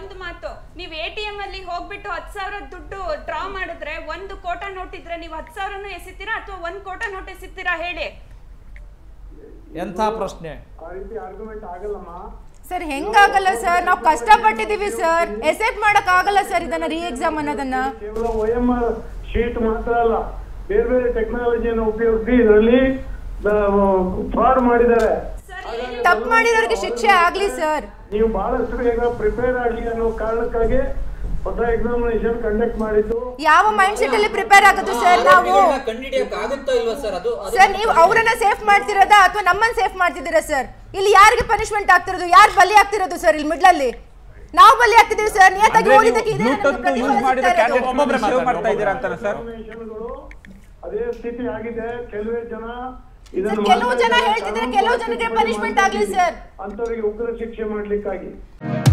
ಒಂದು ಮಾತು ನೀವು ಎ ಟಿ ಎಂ ಅಲ್ಲಿ ಹೋಗ್ಬಿಟ್ಟು ಹತ್ತು ಸಾವಿರ ದುಡ್ಡು ಡ್ರಾ ಮಾಡಿದ್ರೆ ಒಂದು ಕೋಟ ನೋಟ್ ಇದ್ರೆ ನೀವು ಹತ್ತು ಸಾವಿರನೂ ಎಸಿತೀರಾ ಅಥವಾ ಒಂದು ಕೋಟ ನೋಟ್ ಎಸಿತೀರಾ ಹೇಳಿ ಎಂಥ ಪ್ರಶ್ನೆ ಆ ರೀತಿ ಆರ್ಗ್ಯುಮೆಂಟ್ ಆಗಲ್ಲಮ್ಮ ಸರ್ ಹೆಂಗಾಗಲ್ಲ ಸರ್ ನಾವು ಕಷ್ಟಪಟ್ಟಿದೀವಿ ಸರ್ ಎಸೆಪ್ಟ್ ಮಾಡಕ್ ಆಗಲ್ಲ ಸರ್ ಇದನ್ನ ರೀ ಎಕ್ಸಾಮ್ ಅನ್ನೋದನ್ನ ಕೇವಲ ಒ ಎಂ ಆರ್ ಶೀಟ್ ಮಾತ್ರ ಅಲ್ಲ ಬೇರೆ ಬೇರೆ ಟೆಕ್ನಾಲಜಿಯನ್ನು ಉಪಯೋಗಿಸಿ ಇದರಲ್ಲಿ ಫ್ರಾಡ್ ಮಾಡಿದ್ದಾರೆ ತಪ್ಪು ಮಾಡಿರೋರಿಗೆ ಶಿಕ್ಷೆ ಆಗ್ಲಿ ಸರ್ ನೀವು ಬಹಳಷ್ಟು ಬೇಗ ಪ್ರಿಪೇರ್ ಆಗಲಿ ಅನ್ನೋ ಕಾರಣಕ್ಕಾಗಿ ಹೊಸ ಎಕ್ಸಾಮಿನೇಷನ್ ಕಂಡಕ್ಟ್ ಮಾಡಿದ್ದು ಯಾವ ಮೈಂಡ್ ಸೆಟ್ ಅಲ್ಲಿ ಪ್ರಿಪೇರ್ ಆಗೋದು ಸರ್ ನಾವು ಕಂಡಿಡಿಯಕ್ ಆಗುತ್ತೋ ಇಲ್ವಾ ಸರ್ ಅದು ಅದು ಸರ್ ನೀವು ಅವರನ್ನ ಸೇಫ್ ಮಾಡ್ತಿರೋದಾ ಅಥವಾ ನಮ್ಮನ್ನ ಸೇಫ್ ಮಾಡ್ತಿದ್ದೀರಾ ಸರ್ ಇಲ್ಲಿ ಯಾರಿಗೆ ಪನಿಷ್ಮೆಂಟ್ ಆಗ್ತಿರೋದು ಯಾರು ಬಲಿ ಆಗ್ತಿರೋದು ಸರ್ ಇಲ್ಲಿ ಮಿಡ್ಲಲ್ಲಿ ನಾವು ಬಲಿ ಆಗ್ತಿದೀವಿ ಸರ್ ನಿಯತ್ತಾಗಿ ಅಂದ್ರೆ ಓದಿದ್ದಕ್ಕೆ ನೀವು ಇದೇ ನಮ್ಗೆ ಬ್ಲೂಟೂತ್ ಯೂಸ್ ಪ್ರತಿಫಲ ಮಾಡಿದ ಸಿಗ್ತಾ ಇರೋದು. ಕ್ಯಾಂಡಿಡೇಟ್ ಸೇವ್ ಮಾಡ್ತಾ ಇದ್ದೀರಾ ಅಂತಾನೆ ಸರ್ ಎಕ್ಸಾಮಿನೇಷನ್ಗಳು ಅದೇ ಸ್ಥಿತಿ ಆಗಿದೆ ಕೆಲವೇ ಜನ ಇದನ್ನು ಸರ್, ಕೆಲವು ಮಾಡ್ತಾ ಜನ ಇದ್ದಾರೆ. ಹೇಳ್ತಿದ್ರೆ ಕೆಲವು ಜನಕ್ಕೆ ಕಾನೂನು punishment ಆಗ್ಲಿ ಸರ್. ಅಂತವರಿಗೆ ಉಗ್ರ ಶಿಕ್ಷೆ ಮಾಡ್ಲಿಕ್ಕಾಗಿ